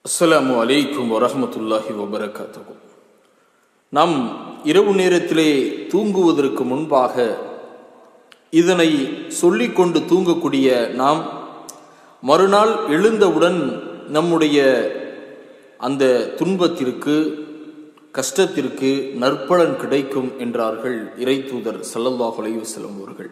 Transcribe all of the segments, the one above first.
அஸ்ஸலாமு அலைக்கும் வரஹ்மத்துல்லாஹி வபரகாத்துஹு நாம் இரவு நேரத்திலே தூங்குவதற்கு முன்பாக இதனை சொல்லிக்கொண்டு தூங்கக்கூடிய நாம் மறுநாள் எழுந்தவுடன் நம்முடைய அந்த துன்பத்திற்கு கஷ்டத்திற்கு நற்பலன் கிடைக்கும் என்றார்கள் இறைத்தூதர் ஸல்லல்லாஹு அலைஹி வஸல்லம் அவர்கள்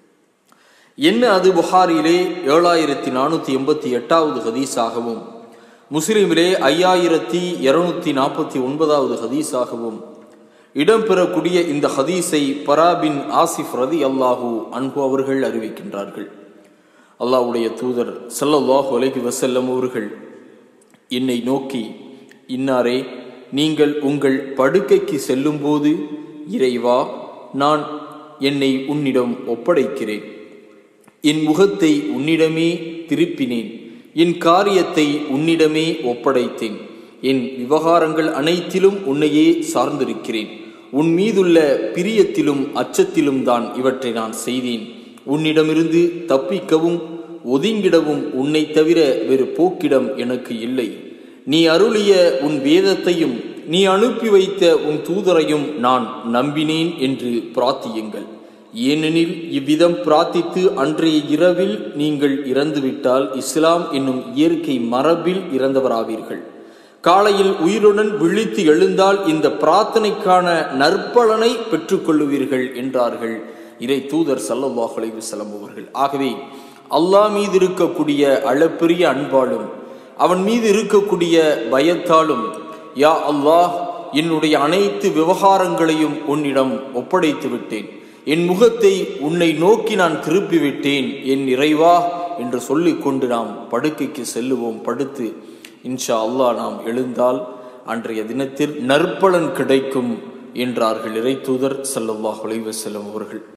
என்ன அது புகாரிலே ஏழாயிரத்தி நானூற்றி எண்பத்தி எட்டாவது ஹதீஸாகவும் முஸ்லிமிலே ஐயாயிரத்தி இருநூத்தி நாற்பத்தி ஒன்பதாவது ஹதீஸாகவும் இடம்பெறக்கூடிய இந்த ஹதீஸை பராபின் ஆசிஃப் ரதி அல்லாஹூ அன்பு அவர்கள் அறிவிக்கின்றார்கள் அல்லாஹ்வுடைய தூதர் ஸல்லல்லாஹு அலைஹி வஸல்லம் அவர்கள் என்னை நோக்கி இன்னாரே நீங்கள் உங்கள் படுக்கைக்கு செல்லும்போது இறைவா நான் என்னை உன்னிடம் ஒப்படைக்கிறேன் என் முகத்தை உன்னிடமே திருப்பினேன் என் காரியத்தை உன்னிடமே ஒப்படைத்தேன் என் விவகாரங்கள் அனைத்திலும் உன்னையே சார்ந்திருக்கிறேன் உன் மீதுள்ள பிரியத்திலும் அச்சத்திலும் தான் இவற்றை நான் செய்தேன் உன்னிடமிருந்து தப்பிக்கவும் ஒதுங்கிடவும் உன்னை தவிர வேறு போக்கிடம் எனக்கு இல்லை நீ அருளிய உன் வேதத்தையும் நீ அனுப்பி வைத்த உன் தூதரையும் நான் நம்பினேன் என்று பிரார்த்தியுங்கள் ஏனெனில் இவ்விதம் பிரார்த்தித்து அன்றைய இரவில் நீங்கள் இறந்துவிட்டால் இஸ்லாம் என்னும் இயற்கை மரபில் இறந்தவராவீர்கள் காலையில் உயிருடன் விழித்து எழுந்தால் இந்த பிரார்த்தனைக்கான நற்பலனை பெற்றுக்கொள்ளுவீர்கள் என்றார்கள் இறை தூதர் சல்லல்லாஹ் அலைஹி வஸல்லம் அவர்கள் ஆகவே அல்லாஹ் மீது இருக்கக்கூடிய அளப்பெரிய அன்பாலும் அவன் மீது இருக்கக்கூடிய பயத்தாலும் யா அல்லாஹ் என்னுடைய அனைத்து விவகாரங்களையும் உன்னிடம் ஒப்படைத்து விட்டேன் என் முகத்தை உன்னை நோக்கி நான் திருப்பி விட்டேன் என் இறைவா என்று சொல்லிக்கொண்டு நாம் படுக்கைக்கு செல்லுவோம் படுத்து இன்ஷா அல்லாஹ் நாம் எழுந்தால் அன்றைய தினத்தில் நற்பலன் கிடைக்கும் என்றார்கள் இறை தூதர் சல்லல்லாஹ் அலைவசல்லம் அவர்கள்